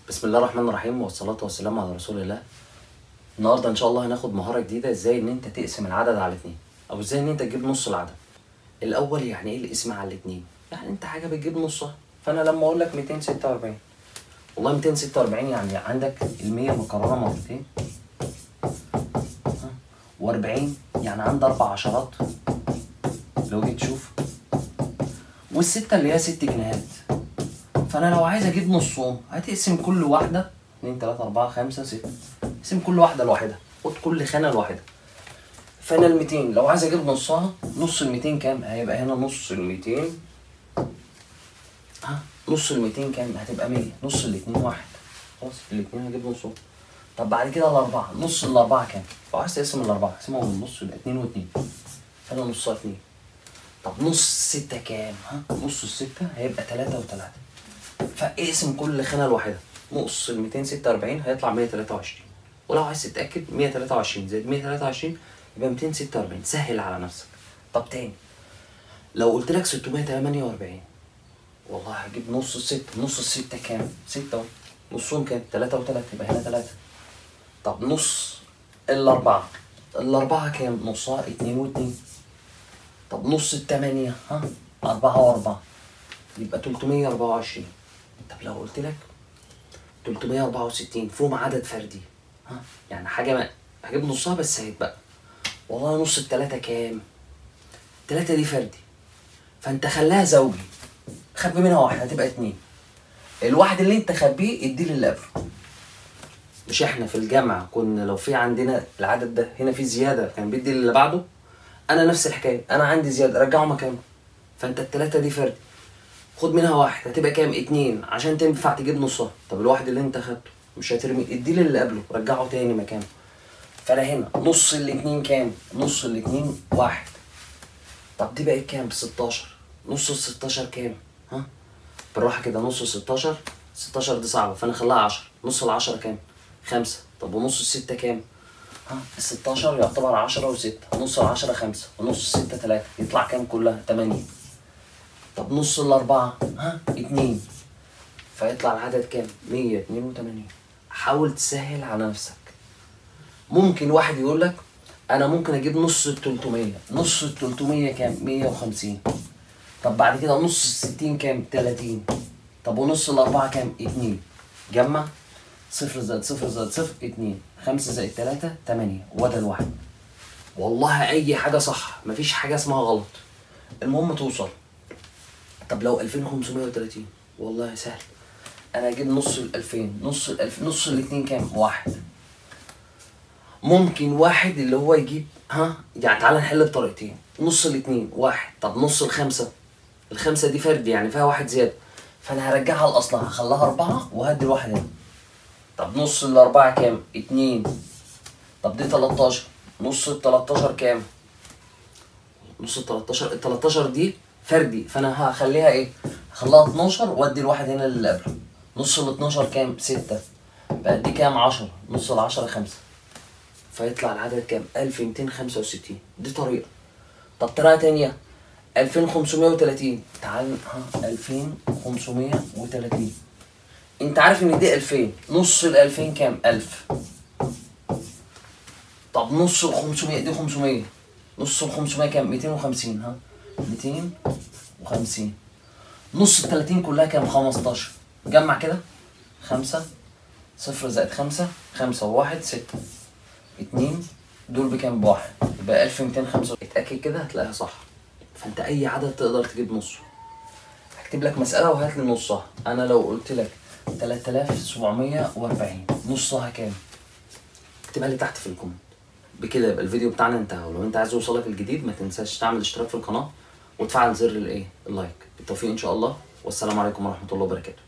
بسم الله الرحمن الرحيم والصلاة والسلام على رسول الله النهاردة إن شاء الله هناخد مهارة جديدة إزاي إن أنت تقسم العدد على اتنين أو إزاي إن أنت تجيب نص العدد الأول يعني إيه القسمة على الاتنين؟ يعني أنت حاجة بتجيب نصها فأنا لما أقول لك 246 والله 246 يعني عندك ال 100 مكررة مرتين و40 يعني عندي أربع عشرات لو جيت تشوف والستة اللي هي ست جنيهات فانا لو عايز اجيب نصهم هتقسم كل واحده 2 3 4 5 6 اقسم كل واحده لوحدها خد كل خانه لوحدها فانا ال 200 لو عايز اجيب نصها نص ال 200 كام هيبقى هنا نص ال 200 ها نص ال 200 كام هتبقى 100 نص الاثنين واحد خلاص الاثنين هجيب نصهم طب بعد كده الاربعه نص الاربعه كام لو عايز تقسم الاربعه اقسمهم من نص يبقى 2 و2 فانا نصها 2 طب نص الستة كام؟ ها؟ نص الستة هيبقى تلاتة وتلاتة فاقسم كل خانة لوحدها نص ال 246 هيطلع 123 ولو عايز تتأكد 123 زائد 123 يبقى 246 سهل على نفسك طب تاني لو قلت لك 648 والله هجيب نص الستة نص الستة كام؟ ستة اهو نصهم كام؟ تلاتة وتلاتة يبقى هنا تلاتة طب نص الأربعة الأربعة كام؟ نصها اتنين واتنين طب نص التمانية ها أربعة وأربعة يبقى تلتمية أربعة وعشرين طب لو قلت لك تلتمية أربعة وستين فيهم عدد فردي ها يعني حاجة ما هجيب نصها بس هيتبقى والله نص التلاتة كام؟ التلاتة دي فردي فأنت خلاها زوجي خبي منها واحد هتبقى اتنين الواحد اللي انت خبيه اديه للي قبله مش احنا في الجامعة كنا لو في عندنا العدد ده هنا في زيادة كان بيدي اللي بعده انا نفس الحكايه انا عندي زياده رجعه مكانه فانت التلاته دي فردي خد منها واحد هتبقى كام اتنين عشان تنفع تجيب نصها طب الواحد اللي انت خدته مش هترمي اديه للي قبله رجعه تاني مكانه فانا هنا نص الاتنين كام نص الاتنين واحد طب دي بقت كام 16 نص ال 16 كام ها بالراحه كده نص ال 16 16 دي صعبه فانا خليها 10 نص ال 10 كام خمسة طب ونص الستة كام ها ال 16 يعتبر 10 و6 نص ال 10 5 ونص ال 6 3 يطلع كام كلها 8 طب نص الأربعة ها 2 فيطلع العدد كام 182 حاول تسهل على نفسك ممكن واحد يقول لك انا ممكن اجيب نص ال 300 نص ال 300 كام 150 طب بعد كده نص ال 60 كام 30 طب ونص الأربعة كام 2 جمع صفر زائد صفر زائد صفر اتنين خمسة زائد تلاتة تمانية وده الواحد والله أي حاجة صح مفيش حاجة اسمها غلط المهم توصل طب لو ألفين خمسمية وتلاتين والله سهل أنا أجيب نص الألفين نص الألف نص الاتنين كام واحد ممكن واحد اللي هو يجيب ها يعني تعالى نحل بطريقتين نص الاتنين واحد طب نص الخمسة الخمسة دي فرد يعني فيها واحد زيادة فأنا هرجعها لأصلها هخليها أربعة وهدي الواحد هنا طب نص الأربعة كام؟ اتنين طب دي تلاتاشر نص التلاتاشر كام؟ نص التلاتاشر التلاتاشر دي فردي فأنا هخليها إيه؟ هخليها اتناشر وأدي الواحد هنا اللي قبله نص الاتناشر كام؟ ستة بقى دي كام؟ عشرة نص العشرة خمسة فيطلع العدد كام؟ ألف ميتين خمسة وستين دي طريقة طب طريقة تانية ألفين خمسمية وتلاتين تعال ها ألفين خمسمية وتلاتين انت عارف ان دي 2000 نص ال 2000 كام 1000 طب نص ال 500 دي 500 نص ال 500 كام 250 ها 250 نص ال 30 كلها كام 15 جمع كده 5 صفر زائد 5 5 وواحد 6 2 دول بكام بواحد يبقى 1205 اتاكد كده هتلاقيها صح فانت اي عدد تقدر تجيب نصه هكتب لك مساله وهات لي نصها انا لو قلت لك 3740 نصها كام؟ اكتبها لي تحت في الكومنت بكده يبقى الفيديو بتاعنا انتهى ولو انت عايز يوصلك الجديد ما تنساش تعمل اشتراك في القناه وتفعل زر الايه اللايك بالتوفيق ان شاء الله والسلام عليكم ورحمه الله وبركاته